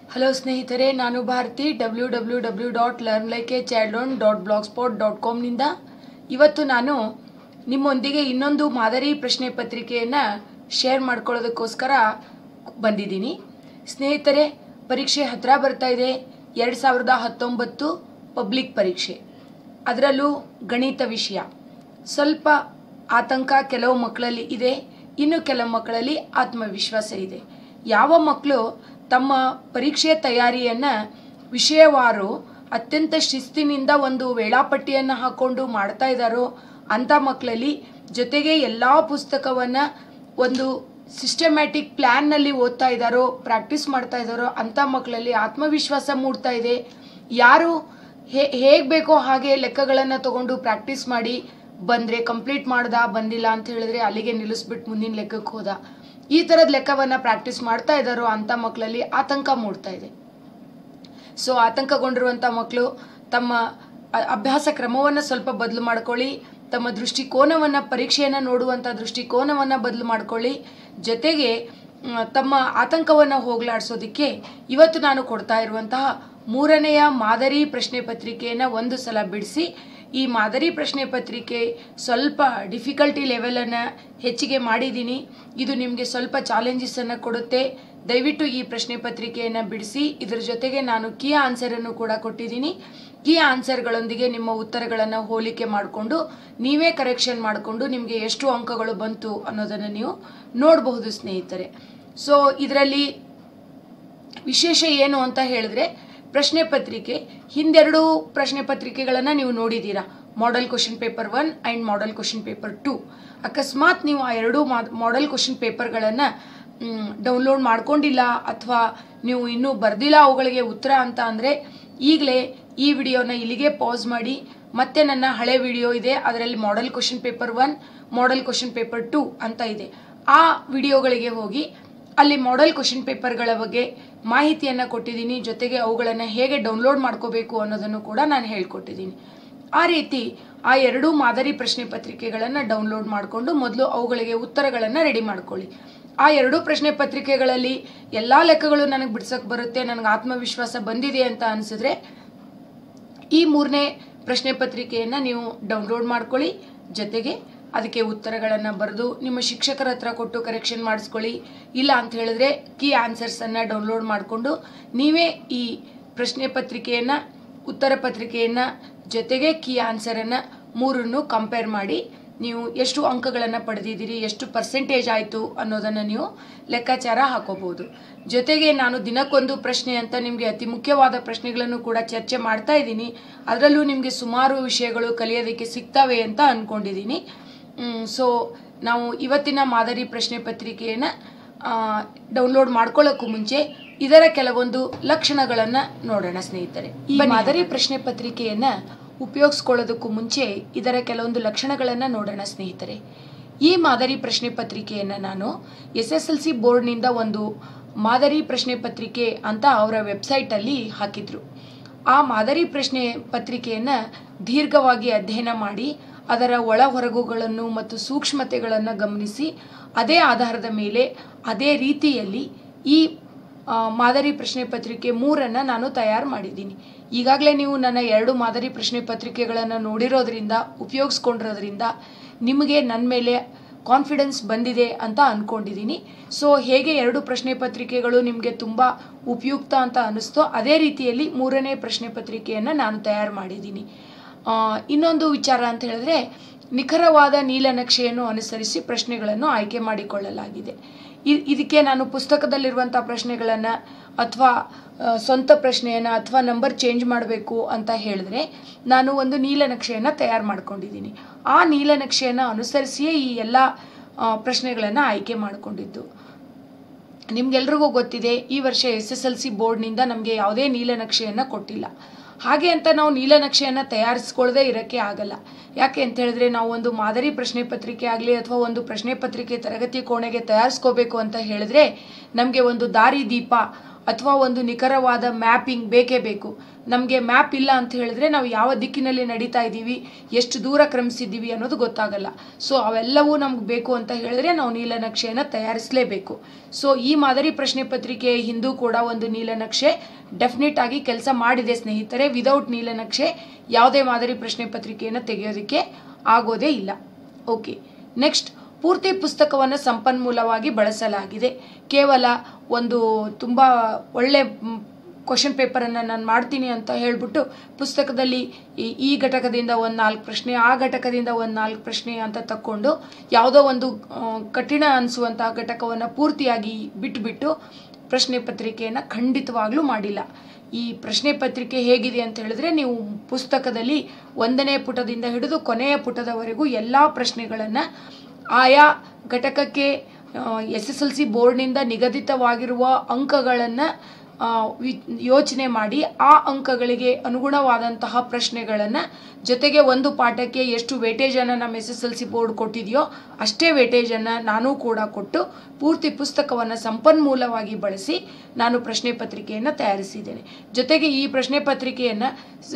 hello ಸ್ನೇಹಿತರೆ ನಾನು Bharathi W W W dot learn like a child dot blogspot dot ಕಾಮ್ನಿಂದ ಇವತ್ತು ನಾನು ನಿಮ್ಮೊಂದಿಗೆ ಇನ್ನೊಂದು ಮಾದರಿ ಪ್ರಶ್ನೆ ಪತ್ರಿಕೆಯನ್ನು ಶೇರ್ ಮಾಡ್ಕೊಳ್ಳೋದಕ್ಕೋಸ್ಕರ ಬಂದಿದ್ದೀನಿ ಸ್ನೇಹಿತರೆ ಪರೀಕ್ಷೆ ಹತ್ತಿರ ಬರ್ತಾ ಇದೆ ಎರಡು ಸಾವಿರದ ಹತ್ತೊಂಬತ್ತು ಪಬ್ಲಿಕ್ ಪರೀಕ್ಷೆ ಅದರಲ್ಲೂ ಗಣಿತ ವಿಷಯ ಸ್ವಲ್ಪ ಆತಂಕ ಕೆಲವು ಮಕ್ಕಳಲ್ಲಿ ಇದೆ ಇನ್ನು ಕೆಲವು ಮಕ್ಕಳಲ್ಲಿ ಆತ್ಮವಿಶ್ವಾಸ ಇದೆ ಯಾವ ಮಕ್ಕಳು ತಮ್ಮ ಪರೀಕ್ಷೆ ತಯಾರಿಯನ್ನು ವಿಷಯವಾರು ಅತ್ಯಂತ ಶಿಸ್ತಿನಿಂದ ಒಂದು ವೇಳಾಪಟ್ಟಿಯನ್ನು ಹಾಕ್ಕೊಂಡು ಮಾಡ್ತಾ ಇದ್ದಾರೋ ಅಂಥ ಮಕ್ಕಳಲ್ಲಿ ಜೊತೆಗೆ ಎಲ್ಲ ಪುಸ್ತಕವನ್ನು ಒಂದು ಸಿಸ್ಟಮ್ಯಾಟಿಕ್ ಪ್ಲ್ಯಾನ್ನಲ್ಲಿ ಓದ್ತಾ ಇದ್ದಾರೋ ಪ್ರಾಕ್ಟೀಸ್ ಮಾಡ್ತಾ ಇದ್ದಾರೋ ಅಂಥ ಮಕ್ಕಳಲ್ಲಿ ಆತ್ಮವಿಶ್ವಾಸ ಮೂಡ್ತಾ ಇದೆ ಯಾರು ಹೇ ಹೇಗೆ ಬೇಕೋ ಹಾಗೆ ಲೆಕ್ಕಗಳನ್ನು ತಗೊಂಡು ಪ್ರಾಕ್ಟೀಸ್ ಮಾಡಿ ಬಂದರೆ ಕಂಪ್ಲೀಟ್ ಮಾಡ್ದ ಬಂದಿಲ್ಲ ಅಂತ ಹೇಳಿದ್ರೆ ಅಲ್ಲಿಗೆ ನಿಲ್ಲಿಸ್ಬಿಟ್ಟು ಮುಂದಿನ ಲೆಕ್ಕಕ್ಕೆ ಹೋದ ಈ ಥರದ ಲೆಕ್ಕವನ್ನು ಪ್ರಾಕ್ಟೀಸ್ ಮಾಡ್ತಾ ಇದ್ದಾರೋ ಅಂಥ ಮಕ್ಕಳಲ್ಲಿ ಆತಂಕ ಮೂಡ್ತಾ ಇದೆ ಸೊ ಆತಂಕಗೊಂಡಿರುವಂಥ ಮಕ್ಕಳು ತಮ್ಮ ಅ- ಅಭ್ಯಾಸ ಕ್ರಮವನ್ನು ಸ್ವಲ್ಪ ಬದಲು ಮಾಡ್ಕೊಳ್ಳಿ ತಮ್ಮ ದೃಷ್ಟಿಕೋನವನ್ನು ಪರೀಕ್ಷೆಯನ್ನು ನೋಡುವಂಥ ದೃಷ್ಟಿಕೋನವನ್ನು ಬದಲು ಮಾಡ್ಕೊಳ್ಳಿ ಜೊತೆಗೆ ಮ್, ತಮ್ಮ ಆತಂಕವನ್ನು ಹೋಗಲಾಡಿಸೋದಕ್ಕೆ ಇವತ್ತು ನಾನು ಕೊಡ್ತಾ ಇರುವಂತಹ ಮೂರನೆಯ ಮಾದರಿ ಪ್ರಶ್ನೆ ಪತ್ರಿಕೆಯನ್ನು ಒಂದು ಸಲ ಬಿಡಿಸಿ ಈ ಮಾದರಿ ಪ್ರಶ್ನೆ ಪತ್ರಿಕೆ ಸ್ವಲ್ಪ ಡಿಫಿಕಲ್ಟಿ ಲೆವೆಲನ್ನು ಹೆಚ್ಚಿಗೆ ಮಾಡಿದ್ದೀನಿ ಇದು ನಿಮಗೆ ಸ್ವಲ್ಪ ಚಾಲೆಂಜಸನ್ನು ಕೊಡುತ್ತೆ ದಯವಿಟ್ಟು ಈ ಪ್ರಶ್ನೆ ಪತ್ರಿಕೆಯನ್ನು ಬಿಡಿಸಿ ಇದರ ಜೊತೆಗೆ ನಾನು ಕೀ ಆನ್ಸರನ್ನು ಕೂಡ ಕೊಟ್ಟಿದ್ದೀನಿ ಕೀ ಆನ್ಸರ್ಗಳೊಂದಿಗೆ ನಿಮ್ಮ ಉತ್ತರಗಳನ್ನು ಹೋಲಿಕೆ ಮಾಡಿಕೊಂಡು ನೀವೇ ಕರೆಕ್ಷನ್ ಮಾಡಿಕೊಂಡು ನಿಮಗೆ ಎಷ್ಟು ಅಂಕಗಳು ಬಂತು ಅನ್ನೋದನ್ನು ನೀವು ನೋಡಬಹುದು ಸ್ನೇಹಿತರೆ ಸೊ ಇದರಲ್ಲಿ ವಿಶೇಷ ಏನು ಅಂತ ಹೇಳಿದ್ರೆ ಪ್ರಶ್ನೆ ಪತ್ರಿಕೆ ಹಿಂದೆರಡು ಪ್ರಶ್ನೆ ಪತ್ರಿಕೆಗಳನ್ನು ನೀವು ನೋಡಿದ್ದೀರಾ model question paper one and model question paper two ಅಕಸ್ಮಾತ್ ನೀವು ಆ ಎರಡೂ ಮಾಡೆಲ್ ಕ್ವಶನ್ ಪೇಪರ್ಗಳನ್ನು ಡೌನ್ಲೋಡ್ ಮಾಡ್ಕೊಂಡಿಲ್ಲ ಅಥವಾ ನೀವು ಇನ್ನೂ ಬರ್ದಿಲ್ಲ ಅವುಗಳಿಗೆ ಉತ್ತರ ಅಂತ ಅಂದರೆ ಈಗಲೇ ಈ ವಿಡಿಯೋನ ಇಲ್ಲಿಗೆ ಪಾಸ್ ಮಾಡಿ ಮತ್ತೆ ನನ್ನ ಹಳೆ ವಿಡಿಯೋ ಇದೆ ಅದರಲ್ಲಿ model question paper one model question paper two ಅಂತ ಇದೆ ಆ ವಿಡಿಯೋಗಳಿಗೆ ಹೋಗಿ ಅಲ್ಲಿ ಮಾಡೆಲ್ ಕ್ವಶನ್ ಪೇಪರ್ಗಳ ಬಗ್ಗೆ ಮಾಹಿತಿಯನ್ನು ಕೊಟ್ಟಿದ್ದೀನಿ ಜೊತೆಗೆ ಅವುಗಳನ್ನು ಹೇಗೆ ಡೌನ್ಲೋಡ್ ಮಾಡ್ಕೋಬೇಕು ಅನ್ನೋದನ್ನು ಕೂಡ ನಾನು ಹೇಳ್ಕೊಟ್ಟಿದ್ದೀನಿ ಆ ರೀತಿ ಆ ಎರಡೂ ಮಾದರಿ ಪ್ರಶ್ನೆ ಪತ್ರಿಕೆಗಳನ್ನು ಡೌನ್ಲೋಡ್ ಮಾಡಿಕೊಂಡು ಮೊದಲು ಅವುಗಳಿಗೆ ಉತ್ತರಗಳನ್ನು ರೆಡಿ ಮಾಡ್ಕೊಳ್ಳಿ ಆ ಎರಡೂ ಪ್ರಶ್ನೆ ಪತ್ರಿಕೆಗಳಲ್ಲಿ ಎಲ್ಲ ಲೆಕ್ಕಗಳು ನನಗೆ ಬಿಡ್ಸಕ್ಕೆ ಬರುತ್ತೆ ನನಗೆ ಆತ್ಮವಿಶ್ವಾಸ ಬಂದಿದೆ ಅಂತ ಅನಿಸಿದ್ರೆ ಈ ಮೂರನೇ ಪ್ರಶ್ನೆ ಪತ್ರಿಕೆಯನ್ನು ನೀವು ಡೌನ್ಲೋಡ್ ಮಾಡ್ಕೊಳ್ಳಿ ಜೊತೆಗೆ ಅದಕ್ಕೆ ಉತ್ತರಗಳನ್ನು ಬರೆದು ನಿಮ್ಮ ಶಿಕ್ಷಕರ ಹತ್ರ ಕೊಟ್ಟು ಕರೆಕ್ಷನ್ ಮಾಡಿಸ್ಕೊಳ್ಳಿ ಇಲ್ಲ ಅಂತ ಹೇಳಿದ್ರೆ ಕೀ ಆನ್ಸರ್ಸನ್ನು ಡೌನ್ಲೋಡ್ ಮಾಡಿಕೊಂಡು ನೀವೇ ಈ ಪ್ರಶ್ನೆ ಪತ್ರಿಕೆಯನ್ನು ಉತ್ತರ ಪತ್ರಿಕೆಯನ್ನು ಜೊತೆಗೆ ಕೀ ಆನ್ಸರನ್ನು ಮೂರನ್ನು ಕಂಪೇರ್ ಮಾಡಿ ನೀವು ಎಷ್ಟು ಅಂಕಗಳನ್ನು ಪಡೆದಿದ್ದೀರಿ ಎಷ್ಟು ಪರ್ಸೆಂಟೇಜ್ ಆಯಿತು ಅನ್ನೋದನ್ನು ನೀವು ಲೆಕ್ಕಾಚಾರ ಹಾಕೋಬಹುದು ಜೊತೆಗೆ ನಾನು ದಿನಕ್ಕೊಂದು ಪ್ರಶ್ನೆ ಅಂತ ನಿಮಗೆ ಅತಿ ಮುಖ್ಯವಾದ ಪ್ರಶ್ನೆಗಳನ್ನು ಕೂಡ ಚರ್ಚೆ ಮಾಡ್ತಾ ಇದ್ದೀನಿ ಅದರಲ್ಲೂ ನಿಮಗೆ ಸುಮಾರು ವಿಷಯಗಳು ಕಲಿಯೋದಕ್ಕೆ ಸಿಗ್ತವೆ ಅಂತ ಅಂದ್ಕೊಂಡಿದ್ದೀನಿ ಸೊ ನಾವು ಇವತ್ತಿನ ಮಾದರಿ ಪ್ರಶ್ನೆ ಪತ್ರಿಕೆಯನ್ನು ಡೌನ್ಲೋಡ್ ಮಾಡ್ಕೊಳ್ಳೋಕ್ಕೂ ಮುಂಚೆ ಇದರ ಕೆಲವೊಂದು ಲಕ್ಷಣಗಳನ್ನು ನೋಡೋಣ ಸ್ನೇಹಿತರೆ ಈ ಮಾದರಿ ಪ್ರಶ್ನೆ ಪತ್ರಿಕೆಯನ್ನು ಉಪಯೋಗಿಸ್ಕೊಳ್ಳೋದಕ್ಕೂ ಮುಂಚೆ ಇದರ ಕೆಲವೊಂದು ಲಕ್ಷಣಗಳನ್ನು ನೋಡೋಣ ಸ್ನೇಹಿತರೆ ಈ ಮಾದರಿ ಪ್ರಶ್ನೆ ಪತ್ರಿಕೆಯನ್ನು ನಾನು ಎಸ್ ಎಸ್ ಎಲ್ ಸಿ ಬೋರ್ಡ್ನಿಂದ ಒಂದು ಮಾದರಿ ಪ್ರಶ್ನೆ ಪತ್ರಿಕೆ ಅಂತ ಅವರ ವೆಬ್ಸೈಟಲ್ಲಿ ಹಾಕಿದ್ರು ಆ ಮಾದರಿ ಪ್ರಶ್ನೆ ಪತ್ರಿಕೆಯನ್ನು ದೀರ್ಘವಾಗಿ ಅಧ್ಯಯನ ಮಾಡಿ ಅದರ ಒಳ ಹೊರಗುಗಳನ್ನು ಮತ್ತು ಸೂಕ್ಷ್ಮತೆಗಳನ್ನು ಗಮನಿಸಿ ಅದೇ ಆಧಾರದ ಮೇಲೆ ಅದೇ ರೀತಿಯಲ್ಲಿ ಈ ಆ, ಮಾದರಿ ಪ್ರಶ್ನೆ ಪತ್ರಿಕೆ ಮೂರನ್ನು ನಾನು ತಯಾರು ಮಾಡಿದ್ದೀನಿ ಈಗಾಗಲೇ ನೀವು ನನ್ನ ಎರಡು ಮಾದರಿ ಪ್ರಶ್ನೆ ಪತ್ರಿಕೆಗಳನ್ನು ನೋಡಿರೋದ್ರಿಂದ ಉಪಯೋಗಿಸ್ಕೊಂಡಿರೋದ್ರಿಂದ ನಿಮಗೆ ನನ್ನ ಮೇಲೆ ಕಾನ್ಫಿಡೆನ್ಸ್ ಬಂದಿದೆ ಅಂತ ಅಂದ್ಕೊಂಡಿದ್ದೀನಿ ಸೊ ಹೇಗೆ ಎರಡು ಪ್ರಶ್ನೆ ಪತ್ರಿಕೆಗಳು ನಿಮಗೆ ತುಂಬ ಉಪಯುಕ್ತ ಅಂತ ಅನ್ನಿಸ್ತೋ ಅದೇ ರೀತಿಯಲ್ಲಿ ಮೂರನೇ ಪ್ರಶ್ನೆ ಪತ್ರಿಕೆಯನ್ನು ನಾನು ತಯಾರು ಮಾಡಿದ್ದೀನಿ ಆ, ಇನ್ನೊಂದು ವಿಚಾರ ಅಂತ ಹೇಳಿದ್ರೆ ನಿಖರವಾದ ನೀಲನಕ್ಷೆಯನ್ನು ಅನುಸರಿಸಿ ಪ್ರಶ್ನೆಗಳನ್ನು ಆಯ್ಕೆ ಮಾಡಿಕೊಳ್ಳಲಾಗಿದೆ ಇ- ಇದಕ್ಕೆ ನಾನು ಪುಸ್ತಕದಲ್ಲಿರುವಂಥ ಪ್ರಶ್ನೆಗಳನ್ನು ಅಥವಾ ಸ್ವಂತ ಪ್ರಶ್ನೆಯನ್ನು ಅಥವಾ ನಂಬರ್ ಚೇಂಜ್ ಮಾಡಬೇಕು ಅಂತ ಹೇಳಿದ್ರೆ ನಾನು ಒಂದು ನೀಲನಕ್ಷೆಯನ್ನು ತಯಾರು ಮಾಡ್ಕೊಂಡಿದ್ದೀನಿ ಆ ನೀಲನಕ್ಷೆಯನ್ನು ಅನುಸರಿಸಿಯೇ ಈ ಎಲ್ಲ ಪ್ರಶ್ನೆಗಳನ್ನು ಆಯ್ಕೆ ಮಾಡಿಕೊಂಡಿದ್ದು ನಿಮ್ಗೆಲ್ರಿಗೂ ಗೊತ್ತಿದೆ ಈ ವರ್ಷ ಎಸ್ ಎಸ್ ಎಲ್ ಸಿ ಬೋರ್ಡ್ನಿಂದ ನಮಗೆ ಯಾವುದೇ ನೀಲನಕ್ಷೆಯನ್ನು ಕೊಟ್ಟಿಲ್ಲ ಹಾಗೆ ಅಂತ ನಾವು ನೀಲನಕ್ಷೆಯನ್ನು ತಯಾರಿಸ್ಕೊಳ್ಳದೆ ಇರೋಕ್ಕೆ ಆಗಲ್ಲ ಯಾಕೆ ಅಂತ ಹೇಳಿದ್ರೆ ನಾವು ಒಂದು ಮಾದರಿ ಪ್ರಶ್ನೆ ಪತ್ರಿಕೆ ಆಗಲಿ ಅಥವಾ ಒಂದು ಪ್ರಶ್ನೆ ಪತ್ರಿಕೆ ತರಗತಿ ಕೋಣೆಗೆ ತಯಾರಿಸ್ಕೋಬೇಕು ಅಂತ ಹೇಳಿದ್ರೆ ನಮಗೆ ಒಂದು ದಾರಿ ದೀಪ ಅಥವಾ ಒಂದು ನಿಖರವಾದ ಮ್ಯಾಪಿಂಗ್ ಬೇಕೇ ಬೇಕು ನಮಗೆ ಮ್ಯಾಪ್ ಇಲ್ಲ ಅಂತ ಹೇಳಿದ್ರೆ ನಾವು ಯಾವ ದಿಕ್ಕಿನಲ್ಲಿ ನಡೀತಾ ಇದ್ದೀವಿ ಎಷ್ಟು ದೂರ ಕ್ರಮಿಸಿದ್ದೀವಿ ಅನ್ನೋದು ಗೊತ್ತಾಗಲ್ಲ ಸೊ ಅವೆಲ್ಲವೂ ನಮ್ಗೆ ಬೇಕು ಅಂತ ಹೇಳಿದ್ರೆ ನಾವು ನೀಲನಕ್ಷೆಯನ್ನು ತಯಾರಿಸಲೇಬೇಕು ಸೊ ಈ ಮಾದರಿ ಪ್ರಶ್ನೆ ಪತ್ರಿಕೆ ಹಿಂದೂ ಕೂಡ ಒಂದು ನೀಲನಕ್ಷೆ ಡೆಫಿನೆಟ್ ಆಗಿ ಕೆಲಸ ಮಾಡಿದೆ ಸ್ನೇಹಿತರೆ ವಿದೌಟ್ ನೀಲನಕ್ಷೆ ಯಾವುದೇ ಮಾದರಿ ಪ್ರಶ್ನೆ ಪತ್ರಿಕೆಯನ್ನು ತೆಗೆಯೋದಕ್ಕೆ ಆಗೋದೇ ಇಲ್ಲ ಓಕೆ ನೆಕ್ಸ್ಟ್ ಪೂರ್ತಿ ಪುಸ್ತಕವನ್ನು ಸಂಪನ್ಮೂಲವಾಗಿ ಬಳಸಲಾಗಿದೆ ಕೇವಲ ಒಂದು ತುಂಬ ಒಳ್ಳೆ ಕ್ವಶನ್ ಪೇಪರನ್ನು ನಾನು ಮಾಡ್ತೀನಿ ಅಂತ ಹೇಳಿಬಿಟ್ಟು ಪುಸ್ತಕದಲ್ಲಿ ಈ ಈ ಘಟಕದಿಂದ ಒಂದು ನಾಲ್ಕು ಪ್ರಶ್ನೆ ಆ ಘಟಕದಿಂದ ಒಂದು ನಾಲ್ಕು ಪ್ರಶ್ನೆ ಅಂತ ತಕ್ಕೊಂಡು ಯಾವುದೋ ಒಂದು ಆ, ಕಠಿಣ ಅನಿಸುವಂತಹ ಘಟಕವನ್ನು ಪೂರ್ತಿಯಾಗಿ ಬಿಟ್ಟುಬಿಟ್ಟು ಪ್ರಶ್ನೆ ಪತ್ರಿಕೆಯನ್ನು ಖಂಡಿತವಾಗ್ಲೂ ಮಾಡಿಲ್ಲ ಈ ಪ್ರಶ್ನೆ ಪತ್ರಿಕೆ ಹೇಗಿದೆ ಅಂತ ಹೇಳಿದ್ರೆ ನೀವು ಪುಸ್ತಕದಲ್ಲಿ ಒಂದನೇ ಪುಟದಿಂದ ಹಿಡಿದು ಕೊನೆಯ ಪುಟದವರೆಗೂ ಎಲ್ಲ ಪ್ರಶ್ನೆಗಳನ್ನು ಆಯಾ ಘಟಕಕ್ಕೆ ಎಸ್ ಎಸ್ ಎಲ್ ಸಿ ಬೋರ್ಡ್ನಿಂದ ನಿಗದಿತವಾಗಿರುವ ಅಂಕಗಳನ್ನು ಯೋಚನೆ ಮಾಡಿ ಆ ಅಂಕಗಳಿಗೆ ಅನುಗುಣವಾದಂತಹ ಪ್ರಶ್ನೆಗಳನ್ನು ಜೊತೆಗೆ ಒಂದು ಪಾಠಕ್ಕೆ ಎಷ್ಟು ವೇಟೇಜನ್ನು ನಮ್ಮ S S L C board ಕೊಟ್ಟಿದೆಯೋ ಅಷ್ಟೇ ವೇಟೇಜನ್ನು ನಾನೂ ಕೂಡ ಕೊಟ್ಟು ಪೂರ್ತಿ ಪುಸ್ತಕವನ್ನು ಸಂಪನ್ಮೂಲವಾಗಿ ಬಳಸಿ ನಾನು ಪ್ರಶ್ನೆ ಪತ್ರಿಕೆಯನ್ನು ತಯಾರಿಸಿದ್ದೇನೆ ಜೊತೆಗೆ ಈ ಪ್ರಶ್ನೆ ಪತ್ರಿಕೆಯನ್ನು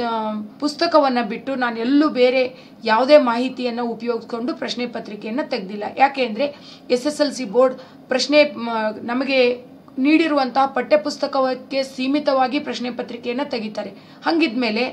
ಪುಸ್ತಕವನ್ನು ಬಿಟ್ಟು ನಾನು ಎಲ್ಲೂ ಬೇರೆ ಯಾವುದೇ ಮಾಹಿತಿಯನ್ನು ಉಪಯೋಗಿಸ್ಕೊಂಡು ಪ್ರಶ್ನೆ ಪತ್ರಿಕೆಯನ್ನು ತೆಗೆದಿಲ್ಲ ಯಾಕೆಂದರೆ S S L C board ಪ್ರಶ್ನೆ ಮ, ನಮಗೆ ನೀಡಿರುವಂತಹ ಪಠ್ಯಪುಸ್ತಕಕ್ಕೆ ಸೀಮಿತವಾಗಿ ಪ್ರಶ್ನೆ ಪತ್ರಿಕೆಯನ್ನು ತೆಗಿತಾರೆ ಹಂಗಿದ್ಮೇಲೆ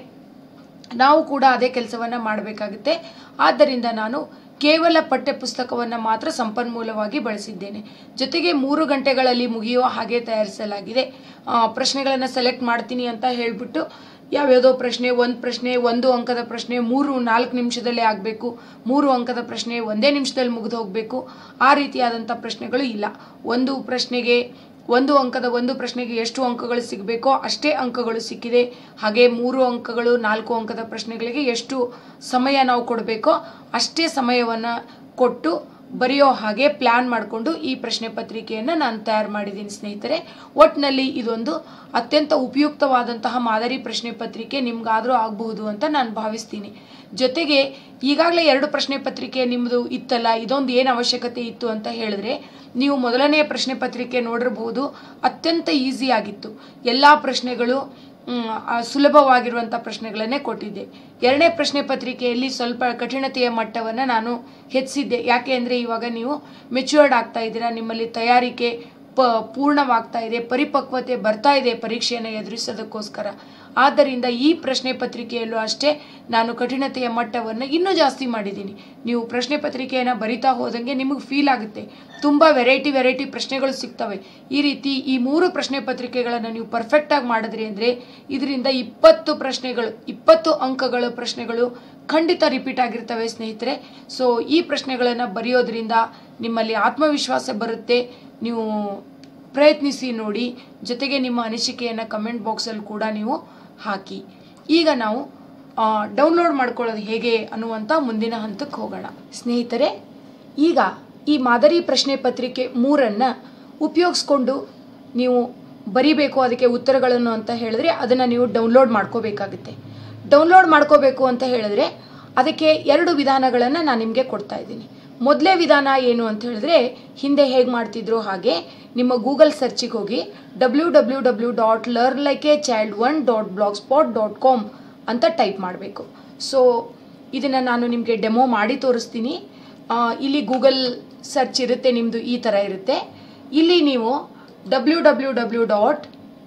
ನಾವು ಕೂಡ ಅದೇ ಕೆಲಸವನ್ನು ಮಾಡಬೇಕಾಗುತ್ತೆ ಆದ್ದರಿಂದ ನಾನು ಕೇವಲ ಪಠ್ಯಪುಸ್ತಕವನ್ನು ಮಾತ್ರ ಸಂಪನ್ಮೂಲವಾಗಿ ಬಳಸಿದ್ದೇನೆ ಜೊತೆಗೆ ಮೂರು ಗಂಟೆಗಳಲ್ಲಿ ಮುಗಿಯುವ ಹಾಗೆ ತಯಾರಿಸಲಾಗಿದೆ ಪ್ರಶ್ನೆಗಳನ್ನು ಸೆಲೆಕ್ಟ್ ಮಾಡ್ತೀನಿ ಅಂತ ಹೇಳಿಬಿಟ್ಟು ಯಾವ್ಯಾವುದೋ ಪ್ರಶ್ನೆ ಒಂದು ಪ್ರಶ್ನೆ ಒಂದು ಅಂಕದ ಪ್ರಶ್ನೆ ಮೂರು ನಾಲ್ಕು ನಿಮಿಷದಲ್ಲೇ ಆಗಬೇಕು ಮೂರು ಅಂಕದ ಪ್ರಶ್ನೆ ಒಂದೇ ನಿಮಿಷದಲ್ಲಿ ಮುಗಿದು ಹೋಗಬೇಕು ಆ ರೀತಿಯಾದಂಥ ಪ್ರಶ್ನೆಗಳು ಇಲ್ಲ ಒಂದು ಪ್ರಶ್ನೆಗೆ ಒಂದು ಅಂಕದ ಒಂದು ಪ್ರಶ್ನೆಗೆ ಎಷ್ಟು ಅಂಕಗಳು ಸಿಗಬೇಕೋ ಅಷ್ಟೇ ಅಂಕಗಳು ಸಿಕ್ಕಿದೆ ಹಾಗೆ ಮೂರು ಅಂಕಗಳು ನಾಲ್ಕು ಅಂಕದ ಪ್ರಶ್ನೆಗಳಿಗೆ ಎಷ್ಟು ಸಮಯ ನಾವು ಕೊಡಬೇಕೋ ಅಷ್ಟೇ ಸಮಯವನ್ನು ಕೊಟ್ಟು ಬರೆಯೋ ಹಾಗೆ ಪ್ಲ್ಯಾನ್ ಮಾಡಿಕೊಂಡು ಈ ಪ್ರಶ್ನೆ ಪತ್ರಿಕೆಯನ್ನು ನಾನು ತಯಾರು ಮಾಡಿದ್ದೀನಿ ಸ್ನೇಹಿತರೆ ಒಟ್ಟಿನಲ್ಲಿ ಇದೊಂದು ಅತ್ಯಂತ ಉಪಯುಕ್ತವಾದಂತಹ ಮಾದರಿ ಪ್ರಶ್ನೆ ಪತ್ರಿಕೆ ನಿಮ್ಗಾದರೂ ಆಗಬಹುದು ಅಂತ ನಾನು ಭಾವಿಸ್ತೀನಿ ಜೊತೆಗೆ ಈಗಾಗಲೇ ಎರಡು ಪ್ರಶ್ನೆ ಪತ್ರಿಕೆ ನಿಮ್ಮದು ಇತ್ತಲ್ಲ ಇದೊಂದು ಏನು ಅವಶ್ಯಕತೆ ಇತ್ತು ಅಂತ ಹೇಳಿದ್ರೆ ನೀವು ಮೊದಲನೇ ಪ್ರಶ್ನೆ ಪತ್ರಿಕೆ ನೋಡಿರಬಹುದು ಅತ್ಯಂತ ಈಸಿ ಆಗಿತ್ತು ಎಲ್ಲ ಪ್ರಶ್ನೆಗಳು ಮ್, ಆ, ಸುಲಭವಾಗಿರುವಂಥ ಪ್ರಶ್ನೆಗಳನ್ನೇ ಕೊಟ್ಟಿದ್ದೆ ಎರಡನೇ ಪ್ರಶ್ನೆ ಪತ್ರಿಕೆಯಲ್ಲಿ ಸ್ವಲ್ಪ ಕಠಿಣತೆಯ ಮಟ್ಟವನ್ನು ನಾನು ಹೆಚ್ಚಿಸಿದ್ದೆ ಯಾಕೆ ಅಂದರೆ ಇವಾಗ ನೀವು ಮೆಚ್ಯೂರ್ಡ್ ಆಗ್ತಾ ಇದ್ದೀರಾ ನಿಮ್ಮಲ್ಲಿ ತಯಾರಿಕೆ ಪ ಪೂರ್ಣವಾಗ್ತಾ ಇದೆ ಪರಿಪಕ್ವತೆ ಬರ್ತಾ ಇದೆ ಪರೀಕ್ಷೆಯನ್ನು ಎದುರಿಸೋದಕ್ಕೋಸ್ಕರ ಆದ್ದರಿಂದ ಈ ಪ್ರಶ್ನೆ ಪತ್ರಿಕೆಯಲ್ಲೂ ಅಷ್ಟೇ ನಾನು ಕಠಿಣತೆಯ ಮಟ್ಟವನ್ನು ಇನ್ನೂ ಜಾಸ್ತಿ ಮಾಡಿದ್ದೀನಿ ನೀವು ಪ್ರಶ್ನೆ ಪತ್ರಿಕೆಯನ್ನು ಬರಿತಾ ಹೋದಂಗೆ ನಿಮಗೆ ಫೀಲ್ ಆಗುತ್ತೆ ತುಂಬ ವೆರೈಟಿ ವೆರೈಟಿ ಪ್ರಶ್ನೆಗಳು ಸಿಗ್ತವೆ ಈ ರೀತಿ ಈ ಮೂರು ಪ್ರಶ್ನೆ ಪತ್ರಿಕೆಗಳನ್ನು ನೀವು ಪರ್ಫೆಕ್ಟಾಗಿ ಮಾಡಿದ್ರಿ ಅಂದರೆ ಇದರಿಂದ ಇಪ್ಪತ್ತು ಪ್ರಶ್ನೆಗಳು ಇಪ್ಪತ್ತು ಅಂಕಗಳ ಪ್ರಶ್ನೆಗಳು ಖಂಡಿತ ರಿಪೀಟ್ ಆಗಿರ್ತವೆ ಸ್ನೇಹಿತರೆ ಸೊ ಈ ಪ್ರಶ್ನೆಗಳನ್ನು ಬರೆಯೋದ್ರಿಂದ ನಿಮ್ಮಲ್ಲಿ ಆತ್ಮವಿಶ್ವಾಸ ಬರುತ್ತೆ ನೀವು ಪ್ರಯತ್ನಿಸಿ ನೋಡಿ ಜೊತೆಗೆ ನಿಮ್ಮ ಅನಿಸಿಕೆಯನ್ನು ಕಮೆಂಟ್ ಬಾಕ್ಸಲ್ಲಿ ಕೂಡ ನೀವು ಹಾಕಿ ಈಗ ನಾವು ಡೌನ್ಲೋಡ್ ಮಾಡ್ಕೊಳ್ಳೋದು ಹೇಗೆ ಅನ್ನುವಂಥ ಮುಂದಿನ ಹಂತಕ್ಕೆ ಹೋಗೋಣ ಸ್ನೇಹಿತರೆ ಈಗ ಈ ಮಾದರಿ ಪ್ರಶ್ನೆ ಪತ್ರಿಕೆ ಮೂರನ್ನು ಉಪಯೋಗಿಸ್ಕೊಂಡು ನೀವು ಬರಿಬೇಕು ಅದಕ್ಕೆ ಉತ್ತರಗಳನ್ನು ಅಂತ ಹೇಳಿದ್ರೆ ಅದನ್ನು ನೀವು ಡೌನ್ಲೋಡ್ ಮಾಡ್ಕೋಬೇಕಾಗುತ್ತೆ ಡೌನ್ಲೋಡ್ ಮಾಡ್ಕೋಬೇಕು ಅಂತ ಹೇಳಿದ್ರೆ ಅದಕ್ಕೆ ಎರಡು ವಿಧಾನಗಳನ್ನು ನಾನು ನಿಮಗೆ ಕೊಡ್ತಾ ಇದ್ದೀನಿ ಮೊದಲೇ ವಿಧಾನ ಏನು ಅಂತ ಹೇಳಿದ್ರೆ ಹಿಂದೆ ಹೇಗೆ ಮಾಡ್ತಿದ್ರು ಹಾಗೆ ನಿಮ್ಮ ಗೂಗಲ್ ಸರ್ಚಿಗೆ ಹೋಗಿ W W W dot learn like a child one dot blogspot dot com ಅಂತ ಟೈಪ್ ಮಾಡಬೇಕು ಸೊ ಇದನ್ನು ನಾನು ನಿಮಗೆ ಡೆಮೋ ಮಾಡಿ ತೋರಿಸ್ತೀನಿ ಆ, ಇಲ್ಲಿ ಗೂಗಲ್ ಸರ್ಚ್ ಇರುತ್ತೆ ನಿಮ್ಮದು ಈ ಥರ ಇರುತ್ತೆ ಇಲ್ಲಿ ನೀವು W W W dot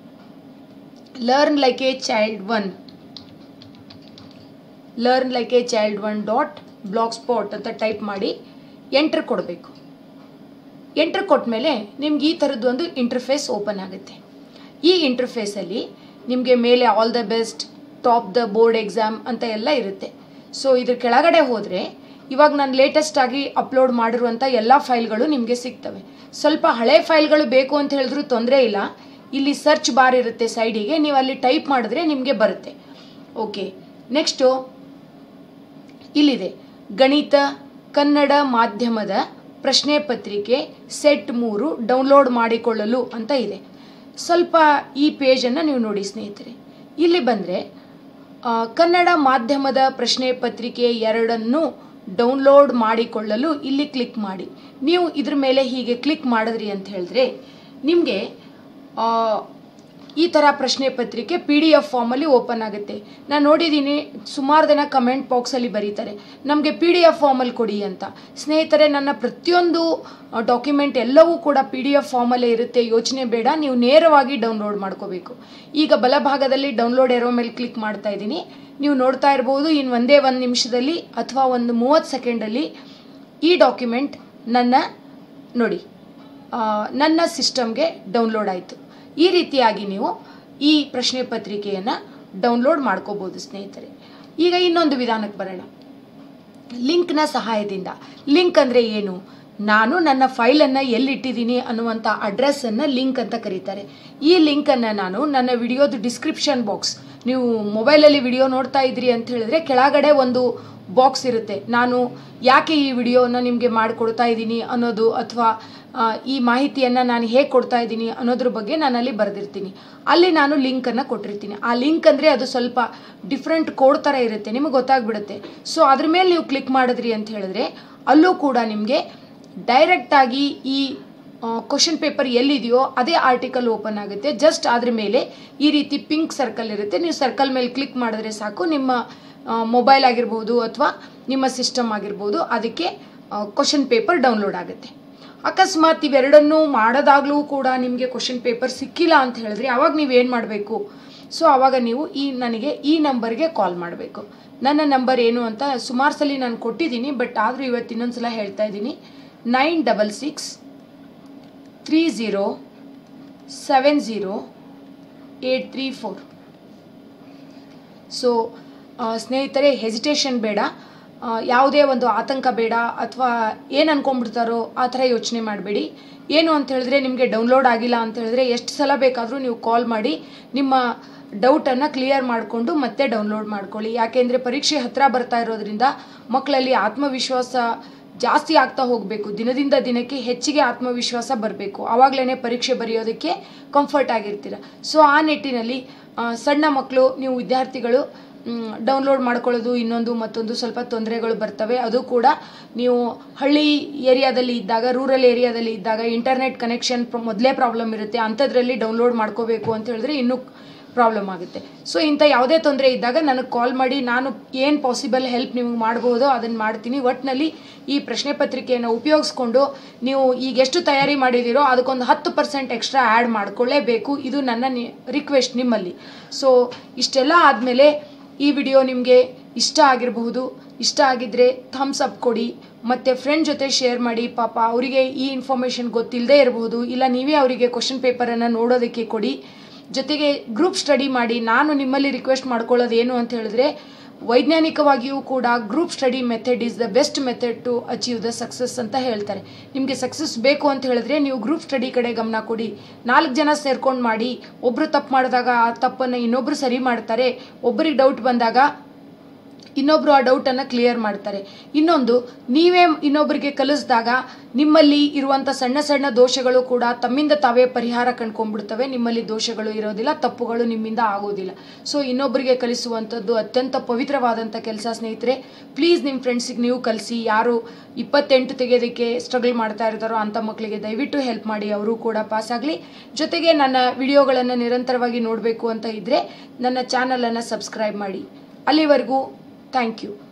learn like a child one learn like a child one dot blogspot ಅಂತ ಟೈಪ್ ಮಾಡಿ ಎಂಟರ್ ಕೊಡಬೇಕು ಎಂಟರ್ ಕೊಟ್ಮೇಲೆ ನಿಮ್ಗೆ ಈ ಥರದ್ದು ಒಂದು ಇಂಟರ್ಫೇಸ್ ಓಪನ್ ಆಗುತ್ತೆ ಈ ಇಂಟರ್ಫೇಸಲ್ಲಿ ನಿಮಗೆ ಮೇಲೆ all the best top the board exam ಅಂತ ಎಲ್ಲ ಇರುತ್ತೆ ಸೊ ಇದ್ರ ಕೆಳಗಡೆ ಹೋದರೆ ಇವಾಗ ನಾನು ಲೇಟೆಸ್ಟ್ ಆಗಿ ಅಪ್ಲೋಡ್ ಮಾಡಿರುವಂಥ ಎಲ್ಲ ಫೈಲ್ಗಳು ನಿಮಗೆ ಸಿಗ್ತವೆ ಸ್ವಲ್ಪ ಹಳೆ ಫೈಲ್ಗಳು ಬೇಕು ಅಂತ ಹೇಳಿದ್ರೂ ತೊಂದರೆ ಇಲ್ಲ ಇಲ್ಲಿ ಸರ್ಚ್ ಬಾರ್ ಇರುತ್ತೆ ಸೈಡಿಗೆ ನೀವು ಅಲ್ಲಿ ಟೈಪ್ ಮಾಡಿದ್ರೆ ನಿಮಗೆ ಬರುತ್ತೆ ಓಕೆ ನೆಕ್ಸ್ಟು ಇಲ್ಲಿದೆ ಗಣಿತ ಕನ್ನಡ ಮಾಧ್ಯಮದ ಪ್ರಶ್ನೆ ಪತ್ರಿಕೆ ಸೆಟ್ ಮೂರು ಡೌನ್ಲೋಡ್ ಮಾಡಿಕೊಳ್ಳಲು ಅಂತ ಇದೆ ಸ್ವಲ್ಪ ಈ ಪೇಜನ್ನು ನೀವು ನೋಡಿ ಸ್ನೇಹಿತರೆ ಇಲ್ಲಿ ಬಂದರೆ ಕನ್ನಡ ಮಾಧ್ಯಮದ ಪ್ರಶ್ನೆ ಪತ್ರಿಕೆ ಎರಡನ್ನು ಡೌನ್ಲೋಡ್ ಮಾಡಿಕೊಳ್ಳಲು ಇಲ್ಲಿ ಕ್ಲಿಕ್ ಮಾಡಿ ನೀವು ಇದ್ರ ಮೇಲೆ ಹೀಗೆ ಕ್ಲಿಕ್ ಮಾಡಿದ್ರಿ ಅಂತ ಹೇಳಿದ್ರೆ ನಿಮಗೆ ಈ ಥರ ಪ್ರಶ್ನೆ ಪತ್ರಿಕೆ ಪಿ ಡಿ ಎಫ್ ಫಾರ್ಮಲ್ಲಿ ಓಪನ್ ಆಗುತ್ತೆ ನಾನು ನೋಡಿದ್ದೀನಿ ಸುಮಾರು ಜನ ಕಮೆಂಟ್ ಬಾಕ್ಸಲ್ಲಿ ಬರೀತಾರೆ ನಮಗೆ ಪಿ ಡಿ ಎಫ್ ಫಾರ್ಮಲ್ಲಿ ಕೊಡಿ ಅಂತ ಸ್ನೇಹಿತರೆ ನನ್ನ ಪ್ರತಿಯೊಂದು ಡಾಕ್ಯುಮೆಂಟ್ ಎಲ್ಲವೂ ಕೂಡ ಪಿ ಡಿ ಎಫ್ ಫಾರ್ಮಲ್ಲೇ ಇರುತ್ತೆ ಯೋಚನೆ ಬೇಡ ನೀವು ನೇರವಾಗಿ ಡೌನ್ಲೋಡ್ ಮಾಡ್ಕೋಬೇಕು ಈಗ ಬಲಭಾಗದಲ್ಲಿ ಡೌನ್ಲೋಡ್ ಇರೋ ಮೇಲೆ ಕ್ಲಿಕ್ ಮಾಡ್ತಾ ಇದ್ದೀನಿ ನೀವು ನೋಡ್ತಾ ಇರ್ಬೋದು ಇನ್ನು ಒಂದೇ ಒಂದು ನಿಮಿಷದಲ್ಲಿ ಅಥವಾ ಒಂದು ಮೂವತ್ತು ಸೆಕೆಂಡಲ್ಲಿ ಈ ಡಾಕ್ಯುಮೆಂಟ್ ನನ್ನ ನೋಡಿ ಆ, ನನ್ನ ಸಿಸ್ಟಮ್ಗೆ ಡೌನ್ಲೋಡ್ ಆಯಿತು ಈ ರೀತಿಯಾಗಿ ನೀವು ಈ ಪ್ರಶ್ನೆ ಪತ್ರಿಕೆಯನ್ನು ಡೌನ್ಲೋಡ್ ಮಾಡ್ಕೋಬೋದು ಸ್ನೇಹಿತರೆ ಈಗ ಇನ್ನೊಂದು ವಿಧಾನಕ್ಕೆ ಬರೋಣ ಲಿಂಕ್ನ ಸಹಾಯದಿಂದ ಲಿಂಕ್ ಅಂದರೆ ಏನು ನಾನು ನನ್ನ ಫೈಲನ್ನು ಎಲ್ಲಿಟ್ಟಿದ್ದೀನಿ ಅನ್ನುವಂಥ ಅಡ್ರೆಸ್ಸನ್ನು ಲಿಂಕ್ ಅಂತ ಕರೀತಾರೆ ಈ ಲಿಂಕನ್ನು ನಾನು ನನ್ನ ವಿಡಿಯೋದು ಡಿಸ್ಕ್ರಿಪ್ಷನ್ ಬಾಕ್ಸ್ ನೀವು ಮೊಬೈಲಲ್ಲಿ ವಿಡಿಯೋ ನೋಡ್ತಾ ಇದ್ರಿ ಅಂತ ಹೇಳಿದ್ರೆ ಕೆಳಗಡೆ ಒಂದು ಬಾಕ್ಸ್ ಇರುತ್ತೆ ನಾನು ಯಾಕೆ ಈ ವಿಡಿಯೋನ ನಿಮಗೆ ಮಾಡಿಕೊಡ್ತಾ ಇದ್ದೀನಿ ಅನ್ನೋದು ಅಥವಾ ಈ ಮಾಹಿತಿಯನ್ನು ನಾನು ಹೇಗೆ ಕೊಡ್ತಾ ಇದ್ದೀನಿ ಅನ್ನೋದ್ರ ಬಗ್ಗೆ ನಾನು ಅಲ್ಲಿ ಬರೆದಿರ್ತೀನಿ ಅಲ್ಲಿ ನಾನು ಲಿಂಕನ್ನು ಕೊಟ್ಟಿರ್ತೀನಿ ಆ ಲಿಂಕ್ ಅಂದರೆ ಅದು ಸ್ವಲ್ಪ ಡಿಫ್ರೆಂಟ್ ಕೋಡ್ ಥರ ಇರುತ್ತೆ ನಿಮಗೆ ಗೊತ್ತಾಗ್ಬಿಡುತ್ತೆ ಸೊ ಅದ್ರ ಮೇಲೆ ನೀವು ಕ್ಲಿಕ್ ಮಾಡಿದ್ರಿ ಅಂತ ಹೇಳಿದ್ರೆ ಅಲ್ಲೂ ಕೂಡ ನಿಮಗೆ ಡೈರೆಕ್ಟಾಗಿ ಈ ಕ್ವಶನ್ ಪೇಪರ್ ಎಲ್ಲಿದೆಯೋ ಅದೇ ಆರ್ಟಿಕಲ್ ಓಪನ್ ಆಗುತ್ತೆ ಜಸ್ಟ್ ಅದ್ರ ಮೇಲೆ ಈ ರೀತಿ ಪಿಂಕ್ ಸರ್ಕಲ್ ಇರುತ್ತೆ ನೀವು ಸರ್ಕಲ್ ಮೇಲೆ ಕ್ಲಿಕ್ ಮಾಡಿದ್ರೆ ಸಾಕು ನಿಮ್ಮ ಮೊಬೈಲ್ ಆಗಿರ್ಬೋದು ಅಥವಾ ನಿಮ್ಮ ಸಿಸ್ಟಮ್ ಆಗಿರ್ಬೋದು ಅದಕ್ಕೆ ಕ್ವಶನ್ ಪೇಪರ್ ಡೌನ್ಲೋಡ್ ಆಗುತ್ತೆ ಅಕಸ್ಮಾತ್ ಇವೆರಡನ್ನೂ ಮಾಡೋದಾಗ್ಲೂ ಕೂಡ ನಿಮಗೆ ಕ್ವಶನ್ ಪೇಪರ್ ಸಿಕ್ಕಿಲ್ಲ ಅಂತ ಹೇಳಿದ್ರೆ ಅವಾಗ ನೀವೇನು ಮಾಡಬೇಕು ಸೊ ಆವಾಗ ನೀವು ಈ ನನಗೆ ಈ ನಂಬರ್ಗೆ ಕಾಲ್ ಮಾಡಬೇಕು ನನ್ನ ನಂಬರ್ ಏನು ಅಂತ ಸುಮಾರು ಸಲ ನಾನು ಕೊಟ್ಟಿದ್ದೀನಿ ಬಟ್ ಆದರೂ ಇವತ್ತು ಇನ್ನೊಂದು ಸಲ ಹೇಳ್ತಾ ಇದ್ದೀನಿ nine double six three zero seven zero eight three four so ಸ್ನೇಹಿತರೆ ಹೆಸಿಟೇಷನ್ ಬೇಡ ಆ, ಯಾವುದೇ ಒಂದು ಆತಂಕ ಬೇಡ ಅಥವಾ ಏನು ಅನ್ಕೊಂಡ್ಬಿಡ್ತಾರೋ ಆ ಥರ ಯೋಚನೆ ಮಾಡಬೇಡಿ ಏನು ಅಂತ ಹೇಳಿದ್ರೆ ನಿಮಗೆ ಡೌನ್ಲೋಡ್ ಆಗಿಲ್ಲ ಅಂತ ಹೇಳಿದ್ರೆ ಎಷ್ಟು ಸಲ ಬೇಕಾದರೂ ನೀವು ಕಾಲ್ ಮಾಡಿ ನಿಮ್ಮ ಡೌಟನ್ನು ಕ್ಲಿಯರ್ ಮಾಡಿಕೊಂಡು ಮತ್ತೆ ಡೌನ್ಲೋಡ್ ಮಾಡ್ಕೊಳ್ಳಿ ಯಾಕೆಂದರೆ ಪರೀಕ್ಷೆ ಹತ್ತಿರ ಬರ್ತಾ ಇರೋದ್ರಿಂದ ಮಕ್ಕಳಲ್ಲಿ ಆತ್ಮವಿಶ್ವಾಸ ಜಾಸ್ತಿ ಆಗ್ತಾ ಹೋಗಬೇಕು ದಿನದಿಂದ ದಿನಕ್ಕೆ ಹೆಚ್ಚಿಗೆ ಆತ್ಮವಿಶ್ವಾಸ ಬರಬೇಕು ಆವಾಗಲೇ ಪರೀಕ್ಷೆ ಬರೆಯೋದಕ್ಕೆ ಕಂಫರ್ಟ್ ಆಗಿರ್ತೀರ ಸೊ ಆ ನಿಟ್ಟಿನಲ್ಲಿ ಆ, ಸಣ್ಣ ಮಕ್ಕಳು ನೀವು ವಿದ್ಯಾರ್ಥಿಗಳು ಡೌನ್ಲೋಡ್ ಮಾಡ್ಕೊಳ್ಳೋದು ಇನ್ನೊಂದು ಮತ್ತೊಂದು ಸ್ವಲ್ಪ ತೊಂದರೆಗಳು ಬರ್ತವೆ ಅದು ಕೂಡ ನೀವು ಹಳ್ಳಿ ಏರಿಯಾದಲ್ಲಿ ಇದ್ದಾಗ ರೂರಲ್ ಏರಿಯಾದಲ್ಲಿ ಇದ್ದಾಗ ಇಂಟರ್ನೆಟ್ ಕನೆಕ್ಷನ್ ಮೊದಲೇ ಪ್ರಾಬ್ಲಮ್ ಇರುತ್ತೆ ಅಂಥದ್ರಲ್ಲಿ ಡೌನ್ಲೋಡ್ ಮಾಡ್ಕೋಬೇಕು ಅಂತ ಹೇಳಿದ್ರೆ ಇನ್ನೂ ಪ್ರಾಬ್ಲಮ್ ಆಗುತ್ತೆ ಸೊ ಇಂಥ ಯಾವುದೇ ತೊಂದರೆ ಇದ್ದಾಗ ನನಗೆ ಕಾಲ್ ಮಾಡಿ ನಾನು ಏನು ಪಾಸಿಬಲ್ ಹೆಲ್ಪ್ ನಿಮಗೆ ಮಾಡ್ಬೋದೋ ಅದನ್ನು ಮಾಡ್ತೀನಿ ಒಟ್ಟಿನಲ್ಲಿ ಈ ಪ್ರಶ್ನೆ ಪತ್ರಿಕೆಯನ್ನು ಉಪಯೋಗಿಸ್ಕೊಂಡು ನೀವು ಈಗ ಎಷ್ಟು ತಯಾರಿ ಮಾಡಿದ್ದೀರೋ ಅದಕ್ಕೊಂದು ಹತ್ತು ಪರ್ಸೆಂಟ್ ಎಕ್ಸ್ಟ್ರಾ ಆ್ಯಡ್ ಮಾಡ್ಕೊಳ್ಳೇಬೇಕು ಇದು ನನ್ನ ನಿ ರಿಕ್ವೆಸ್ಟ್ ನಿಮ್ಮಲ್ಲಿ ಸೊ ಇಷ್ಟೆಲ್ಲ ಆದಮೇಲೆ ಈ ವಿಡಿಯೋ ನಿಮಗೆ ಇಷ್ಟ ಆಗಿರಬಹುದು ಇಷ್ಟ ಆಗಿದ್ದರೆ ಥಮ್ಸ್ ಅಪ್ ಕೊಡಿ ಮತ್ತು ಫ್ರೆಂಡ್ ಜೊತೆ ಶೇರ್ ಮಾಡಿ ಪಾಪ ಅವರಿಗೆ ಈ ಇನ್ಫಾರ್ಮೇಷನ್ ಗೊತ್ತಿಲ್ಲದೆ ಇರಬಹುದು ಇಲ್ಲ ನೀವೇ ಅವರಿಗೆ ಕ್ವಶನ್ ಪೇಪರನ್ನು ನೋಡೋದಕ್ಕೆ ಕೊಡಿ ಜೊತೆಗೆ ಗ್ರೂಪ್ ಸ್ಟಡಿ ಮಾಡಿ ನಾನು ನಿಮ್ಮಲ್ಲಿ ರಿಕ್ವೆಸ್ಟ್ ಮಾಡ್ಕೊಳ್ಳೋದು ಏನು ಅಂತ ಹೇಳಿದ್ರೆ ವೈಜ್ಞಾನಿಕವಾಗಿಯೂ ಕೂಡ group study method is the best method to achieve the success ಅಂತ ಹೇಳ್ತಾರೆ ನಿಮಗೆ ಸಕ್ಸಸ್ ಬೇಕು ಅಂತ ಹೇಳಿದ್ರೆ ನೀವು ಗ್ರೂಪ್ ಸ್ಟಡಿ ಕಡೆ ಗಮನ ಕೊಡಿ ನಾಲ್ಕು ಜನ ಸೇರ್ಕೊಂಡು ಮಾಡಿ ಒಬ್ಬರು ತಪ್ಪು ಮಾಡಿದಾಗ ಆ ತಪ್ಪನ್ನು ಇನ್ನೊಬ್ಬರು ಸರಿ ಮಾಡ್ತಾರೆ ಒಬ್ಬರಿಗೆ ಡೌಟ್ ಬಂದಾಗ ಇನ್ನೊಬ್ಬರು ಆ ಡೌಟನ್ನು ಕ್ಲಿಯರ್ ಮಾಡ್ತಾರೆ ಇನ್ನೊಂದು ನೀವೇ ಇನ್ನೊಬ್ಬರಿಗೆ ಕಲಿಸಿದಾಗ ನಿಮ್ಮಲ್ಲಿ ಇರುವಂಥ ಸಣ್ಣ ಸಣ್ಣ ದೋಷಗಳು ಕೂಡ ತಮ್ಮಿಂದ ತಾವೇ ಪರಿಹಾರ ಕಂಡ್ಕೊಂಡ್ಬಿಡ್ತವೆ ನಿಮ್ಮಲ್ಲಿ ದೋಷಗಳು ಇರೋದಿಲ್ಲ ತಪ್ಪುಗಳು ನಿಮ್ಮಿಂದ ಆಗೋದಿಲ್ಲ ಸೊ ಇನ್ನೊಬ್ಬರಿಗೆ ಕಲಿಸುವಂಥದ್ದು ಅತ್ಯಂತ ಪವಿತ್ರವಾದಂಥ ಕೆಲಸ ಸ್ನೇಹಿತರೆ ಪ್ಲೀಸ್ ನಿಮ್ಮ ಫ್ರೆಂಡ್ಸಿಗೆ ನೀವು ಕಲಿಸಿ ಯಾರು ಇಪ್ಪತ್ತೆಂಟು ತೆಗೆಯೋದಕ್ಕೆ ಸ್ಟ್ರಗಲ್ ಮಾಡ್ತಾ ಇರ್ತಾರೋ ಅಂಥ ಮಕ್ಕಳಿಗೆ ದಯವಿಟ್ಟು ಹೆಲ್ಪ್ ಮಾಡಿ ಅವರು ಕೂಡ ಪಾಸ್ ಆಗಲಿ ಜೊತೆಗೆ ನನ್ನ ವಿಡಿಯೋಗಳನ್ನು ನಿರಂತರವಾಗಿ ನೋಡಬೇಕು ಅಂತ ಇದ್ದರೆ ನನ್ನ ಚಾನಲನ್ನು ಸಬ್ಸ್ಕ್ರೈಬ್ ಮಾಡಿ ಅಲ್ಲಿವರೆಗೂ ಥ್ಯಾಂಕ್ ಯು